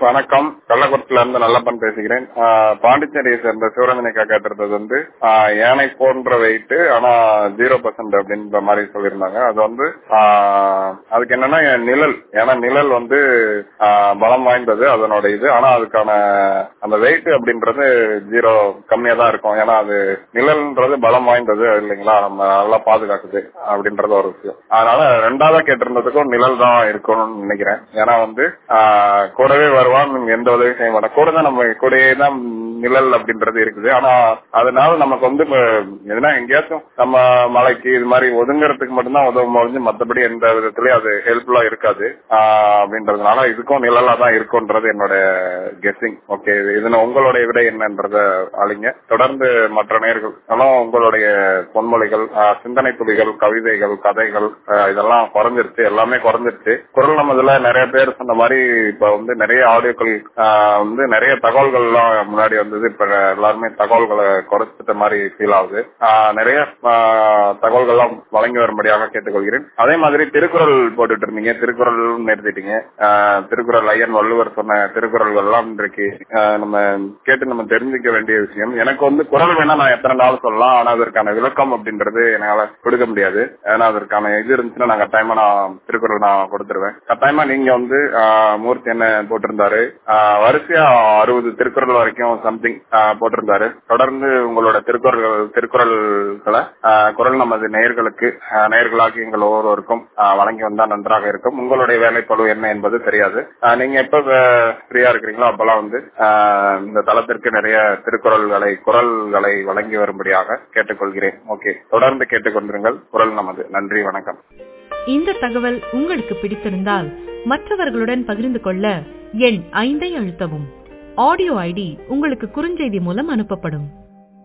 வணக்கம் கள்ளக்குறிச்சில இருந்து நல்லப்பன் பேசுகிறேன் ஆஹ் பாண்டிச்சேரியை சேர்ந்த சிவரஞ்சனிக்கா கேட்டிருந்தது வந்து ஆஹ் யானை போன்ற வெயிட் ஆனா ஜீரோ பர்சன்ட் அப்படின்ற மாதிரி சொல்லியிருந்தாங்க அது வந்து ஆஹ் அதுக்கு என்னன்னா என் நிழல் ஏன்னா நிழல் வந்து ஆஹ் பலம் வாய்ந்தது அதனோட இது ஆனா அதுக்கான அந்த வெயிட் அப்படின்றது ஜீரோ கம்மியா தான் இருக்கும் ஏன்னா அது நிழல்ன்றது பலம் வாய்ந்தது இல்லைங்களா நம்ம நல்லா பாதுகாக்குது அப்படின்றது ஒரு விஷயம் அதனால ரெண்டாவதா கேட்டிருந்ததுக்கும் நிழல் தான் இருக்கணும்னு நினைக்கிறேன் ஏன்னா வந்து ஆஹ் கூடவே வருவான் எந்த உதவி செய்ய மாட்டான் கூட தான் நம்ம கூடயே தான் நிழல் அப்படின்றது இருக்குது ஆனா அதனால நமக்கு வந்து இப்ப எதுனா எங்கேயாச்சும் நம்ம மலைக்கு இது மாதிரி ஒதுங்குறதுக்கு மட்டும்தான் உதவும் முடிஞ்சு மத்தபடி எந்த விதத்திலயும் அது ஹெல்ப்ஃபுல்லா இருக்காது ஆஹ் அப்படின்றதுனால இதுக்கும் நிழலா தான் இருக்கும்ன்றது என்னோட கெஸ்ஸிங் ஓகே இதுல உங்களுடைய விடை என்னன்றத அழிங்க தொடர்ந்து மற்ற நேர்கள் உங்களுடைய பொன்மொழிகள் ஆஹ் சிந்தனை துளிகள் கவிதைகள் கதைகள் ஆஹ் இதெல்லாம் குறைஞ்சிருச்சு எல்லாமே குறைஞ்சிருச்சு குரல் நமதுல நிறைய பேர் சொன்ன மாதிரி இப்ப வந்து நிறைய ஆடியோக்கள் ஆஹ் வந்து நிறைய தகவல்கள் எல்லாம் முன்னாடி வந்தது இப்ப எல்லாருமே தகவல்களை குறைச்சிட்ட மாதிரி ஃபீல் ஆகுது ஆஹ் நிறைய ஆஹ் தகவல்கள் எல்லாம் வழங்கி வரும்படியாக கேட்டுக்கொள்கிறேன் அதே மாதிரி திருக்குறள் போட்டுட்டு இருந்தீங்க திருக்குறள் நிறுத்திட்டீங்க ஆஹ் திருக்குறள் ஐயன் வள்ளுவர் சொன்ன திருக்குறள்கள் எல்லாம் இன்றைக்கு ஆஹ் நம்ம கேட்டு நம்ம தெரிஞ்சுக்க வேண்டிய விஷயம் எனக்கு வந்து குரல் வேணா நான் எத்தனை நாள் சொல்லலாம் ஆனா அதற்கான விளக்கம் அப்படின்றது என்னால கொடுக்க முடியாது ஏன்னா அதற்கான இது இருந்துச்சுன்னா நான் கட்டாயமா நான் திருக்குறள் நான் கொடுத்துருவேன் கட்டாயமா நீங்க வந்து ஆஹ் மூர்த்தி என்ன போட்டிருந்தாரு ஆஹ் வரிசையா அறுபது திருக்குறள் வரைக்கும் சம்திங் போட்டிருந்தாரு தொடர்ந்து உங்களோட திருக்குறள் திருக்குறள்களை ஆஹ் குரல் நமது நேயர்களுக்கு ஆஹ் நேயர்களாகி எங்கள் ஒவ்வொருவருக்கும் ஆஹ் வழங்கி வந்தா நன்றாக இருக்கும் உங்களுடைய வேலைப்பளு என்ன என்பது தெரியாது ஆஹ் நீங்க எப்ப ஃப்ரீயா இருக்கிறீங்களோ அப்பெல்லாம் வந்து ஆஹ் இந்த தளத்திற்கு நிறைய திருக்குறள்களை குரல்களை வழங்கி வரும்படியாக கேட்டுக்கொள்கிறேன் ஓகே தொடர்ந்து கேட்டுக்கொண்டிருங்கள் குரல் நமது நன்றி வணக்கம் இந்த தகவல் உங்களுக்கு பிடித்திருந்தால் மற்றவர்களுடன் பகிர்ந்து கொள்ள எண் ஐந்தை அழுத்தவும் ஆடியோ ஐடி உங்களுக்கு குறுஞ்செய்தி மூலம் அனுப்பப்படும்